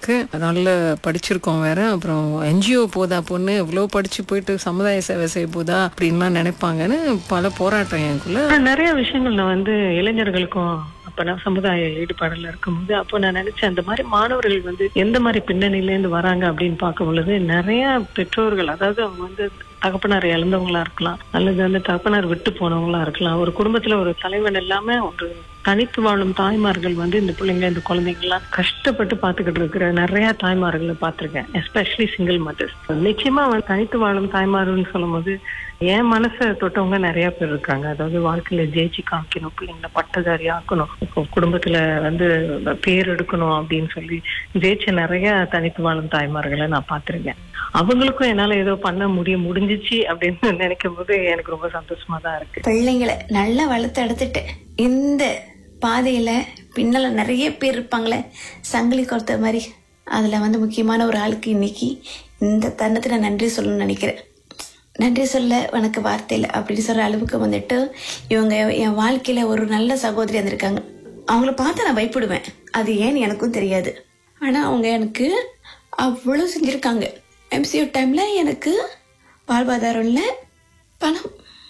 இருக்கு நல்ல படிச்சிருக்கோம் வேற அப்புறம் என்ஜிஓ போதா பொண்ணு இவ்வளோ படிச்சு போயிட்டு சமுதாய சேவை செய்ய போதா அப்படின்லாம் நினைப்பாங்கன்னு பல போராட்டம் எனக்குள்ள ஆனா, நிறைய விஷயங்கள் நான் வந்து இளைஞர்களுக்கும் அப்ப நான் சமுதாய ஈடுபாடுல இருக்கும்போது அப்போ நான் நினைச்சேன் அந்த மாதிரி மாணவர்கள் வந்து எந்த மாதிரி பின்னணியில இருந்து வராங்க அப்படின்னு பார்க்கும் பொழுது நிறைய பெற்றோர்கள் அதாவது அவங்க வந்து தகப்பனார் இழந்தவங்களா இருக்கலாம் அல்லது வந்து தகப்பனார் விட்டு போனவங்களா இருக்கலாம் ஒரு குடும்பத்துல ஒரு தலைவன் இல்லாம ஒரு தனித்து வாழும் தாய்மார்கள் வந்து இந்த பிள்ளைங்க இந்த குழந்தைங்கலாம் கஷ்டப்பட்டு பாத்துக்கிட்டு இருக்கிற நிறைய தாய்மார்களை பார்த்திருக்கேன் எஸ்பெஷலி சிங்கிள் மதர்ஸ் நிச்சயமா வந்து தனித்து வாழும் தாய்மார்கள்னு சொல்லும்போது என் மனசை தொட்டவங்க நிறைய பேர் இருக்காங்க அதாவது வாழ்க்கையில ஜெயிச்சு காமிக்கணும் பிள்ளைங்களை பட்டதாரி ஆக்கணும் இப்போ குடும்பத்துல வந்து பேர் எடுக்கணும் அப்படின்னு சொல்லி ஜெயிச்ச நிறைய தனித்து வாழும் தாய்மார்களை நான் பார்த்திருக்கேன் அவங்களுக்கும் என்னால ஏதோ பண்ண முடிய முடிஞ்சிச்சு அப்படின்னு நினைக்கும் போது எனக்கு ரொம்ப சந்தோஷமா தான் இருக்கு பிள்ளைங்களை நல்லா வளர்த்து எடுத்துட்டு இந்த பாதையில பின்னால நிறைய பேர் இருப்பாங்களே சங்கிலி கொடுத்த மாதிரி அதுல வந்து முக்கியமான ஒரு ஆளுக்கு இன்னைக்கு இந்த தருணத்துல நன்றி சொல்லணும்னு நினைக்கிறேன் நன்றி சொல்ல உனக்கு வார்த்தை இல்லை அப்படின்னு சொல்ற அளவுக்கு வந்துட்டு இவங்க என் வாழ்க்கையில ஒரு நல்ல சகோதரி வந்திருக்காங்க அவங்கள பார்த்து நான் பயப்படுவேன் அது ஏன்னு எனக்கும் தெரியாது ஆனா அவங்க எனக்கு அவ்வளவு செஞ்சிருக்காங்க எம்சியூ டைம்ல எனக்கு வாழ்வாதாரம் இல்லை பணம்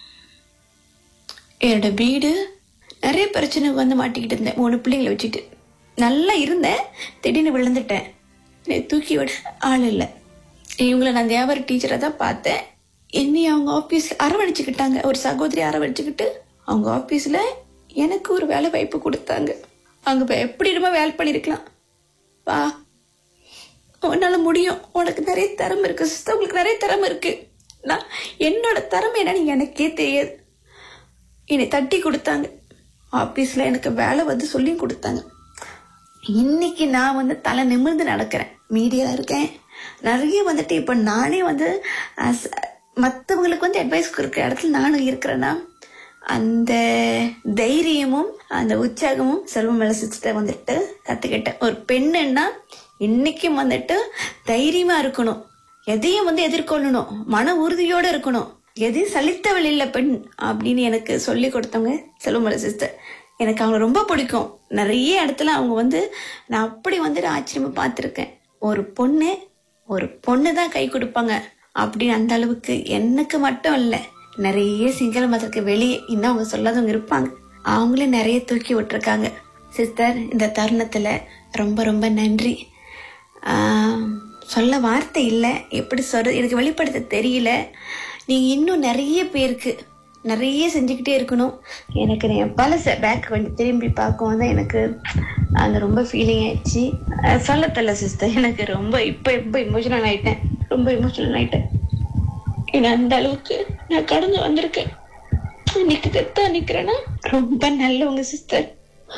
என்னோட வீடு நிறைய பிரச்சனை வந்து மாட்டிக்கிட்டு இருந்தேன் மூணு பிள்ளைங்களை வச்சுட்டு நல்லா இருந்தேன் திடீர்னு விழுந்துட்டேன் என்னை தூக்கி விட ஆள் இல்லை இவங்கள நான் வியாபார டீச்சரை தான் பார்த்தேன் என்னை அவங்க ஆஃபீஸ் அரவணைச்சுக்கிட்டாங்க ஒரு சகோதரி அரவணைச்சுக்கிட்டு அவங்க ஆஃபீஸில் எனக்கு ஒரு வேலை வாய்ப்பு கொடுத்தாங்க அங்கே போய் எப்படி இருமா வேலை பண்ணியிருக்கலாம் வா உன்னால முடியும் உனக்கு நிறைய திறமை இருக்கு சிஸ்டர் உங்களுக்கு நிறைய திறமை இருக்கு நான் என்னோட திறமை என்னன்னு எனக்கே தெரியாது என்னை தட்டி கொடுத்தாங்க ஆபீஸ்ல எனக்கு வேலை வந்து சொல்லியும் கொடுத்தாங்க இன்னைக்கு நான் வந்து தலை நிமிர்ந்து நடக்கிறேன் மீடியா இருக்கேன் நிறைய வந்துட்டு இப்போ நானே வந்து as- மத்தவங்களுக்கு வந்து அட்வைஸ் கொடுக்குற இடத்துல நானும் இருக்கிறேன்னா அந்த தைரியமும் அந்த உற்சாகமும் செல்வம் மேல சிஸ்டர் வந்துட்டு கத்துக்கிட்டேன் ஒரு பெண்ணுன்னா இன்னைக்கும் வந்துட்டு தைரியமா இருக்கணும் எதையும் வந்து எதிர்கொள்ளணும் மன உறுதியோட இருக்கணும் எதையும் சலித்தவள் இல்ல பெண் அப்படின்னு எனக்கு சொல்லி கொடுத்தவங்க செல்வமலை சிஸ்டர் எனக்கு அவங்க ரொம்ப பிடிக்கும் நிறைய இடத்துல அவங்க வந்து நான் அப்படி வந்துட்டு ஆச்சரியமா பார்த்துருக்கேன் ஒரு பொண்ணு ஒரு பொண்ணு தான் கை கொடுப்பாங்க அப்படின்னு அந்த அளவுக்கு எனக்கு மட்டும் இல்லை நிறைய சிங்கள மதத்துக்கு வெளியே இன்னும் அவங்க சொல்லாதவங்க இருப்பாங்க அவங்களே நிறைய தூக்கி விட்டுருக்காங்க சிஸ்டர் இந்த தருணத்துல ரொம்ப ரொம்ப நன்றி ஆஹ், சொல்ல வார்த்தை இல்லை எப்படி சொல்றது எனக்கு வெளிப்படுத்த தெரியல நீங்க இன்னும் நிறைய பேருக்கு நிறைய செஞ்சுக்கிட்டே இருக்கணும் எனக்கு என் பழச பேக் கொஞ்சம் திரும்பி பார்க்கவும் தான் எனக்கு அந்த ரொம்ப ஃபீலிங் ஆயிடுச்சு அஹ், சொல்ல தெரியல சிஸ்டர் எனக்கு ரொம்ப இப்போ இப்போ இமோஷனல் ஆயிட்டேன் ரொம்ப இமோஷனல் ஆயிட்டேன் ஏன்னா அந்த அளவுக்கு நான் கடந்து வந்திருக்கேன் இன்னைக்கு தெத்தா நிக்கிறேன்னா ரொம்ப நல்லவங்க சிஸ்டர்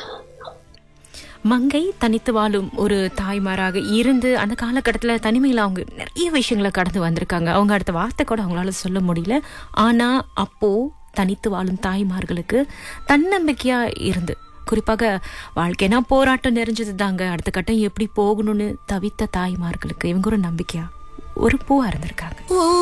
மங்கை தனித்து வாழும் ஒரு தாய்மாராக இருந்து அந்த காலகட்டத்தில் தனிமையில் அவங்க நிறைய விஷயங்களை கடந்து வந்திருக்காங்க அவங்க அடுத்த வார்த்தை கூட அவங்களால சொல்ல முடியல ஆனா அப்போ தனித்து வாழும் தாய்மார்களுக்கு தன்னம்பிக்கையா இருந்து குறிப்பாக வாழ்க்கைனா போராட்டம் நிறைஞ்சது தாங்க அடுத்த கட்டம் எப்படி போகணும்னு தவித்த தாய்மார்களுக்கு இவங்க ஒரு நம்பிக்கையா ஒரு பூவா இருந்திருக்காங்க